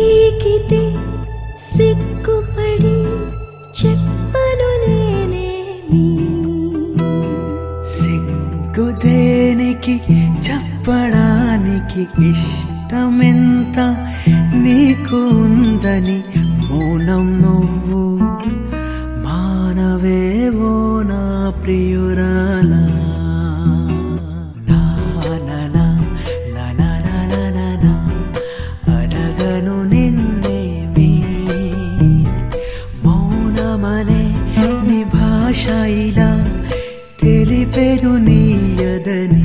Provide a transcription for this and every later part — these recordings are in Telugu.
అడిగితే సిగ్గుపడి చెప్పను నేనేమి సిగ్గుదేనికి చెప్పడానికి ఇష్టమెంత నీకు ఉందని మౌనం నువ్వు మానవేవో నా ప్రియురాలా నా నా నా నా నా నా నా నా నా అడగను నిన్నేమి మౌనమనే నీ భాష ఇలా తెలిపెను నీయదని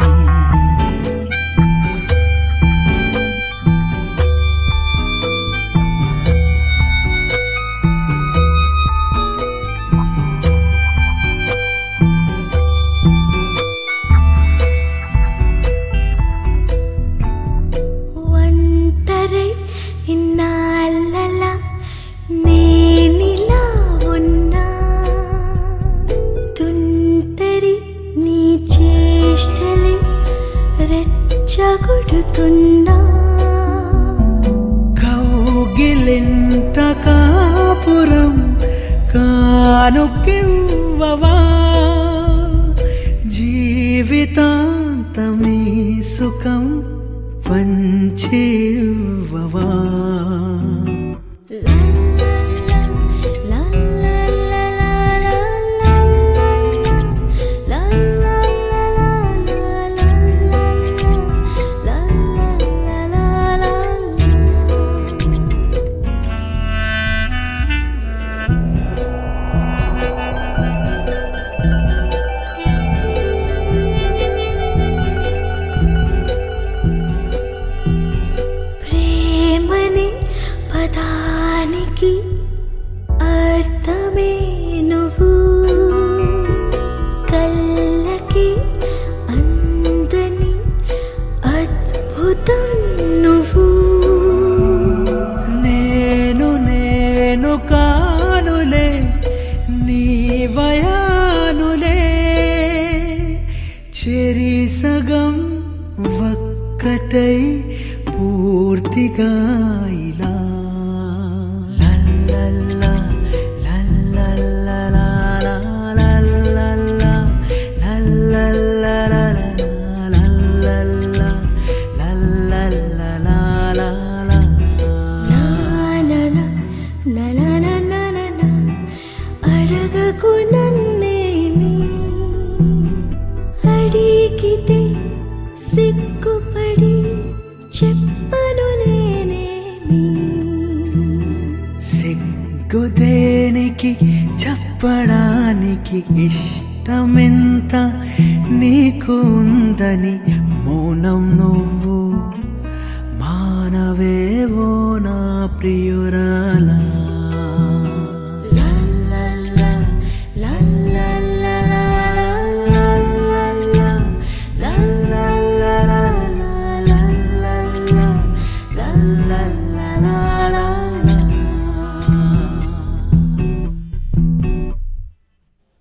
ఒంటరై ఇన్నాళ్ళలా నేనిలా ఉన్నా తుంటరి నీ చేష్టలే రెచ్చగొడుతున్నా కౌగిలింట కాపురం కానుకివ్వవా జీవితాంతమీ సుఖం పంచివ్వవా లా లా లా లా లా లా లా లా లా లా లా ప్రేమని పదానికి అర్థమే నువ్వు కళ్ళకి అందని అద్భుతం నువ్వు నేను నేను కానులే నీ వయానులే చెరి సగం ఒక్కటై పూర్తిగా ఇలా లల్లల్లా, లల్లల్లలా, లల్లల్లా, లల్లల్లలా, లల్లల్లా, లల్లల్లలా, లలా. నానన నననననన అడగకు నన్నేమి అడిగితే సిగ్గుపడి చెప్పను నేనేమి సిగ్గుదేనికి చెప్పడానికి ఇష్టమెంత నీకు ఉందని మౌనం నువ్వు మానవేవో నా ప్రియురాలా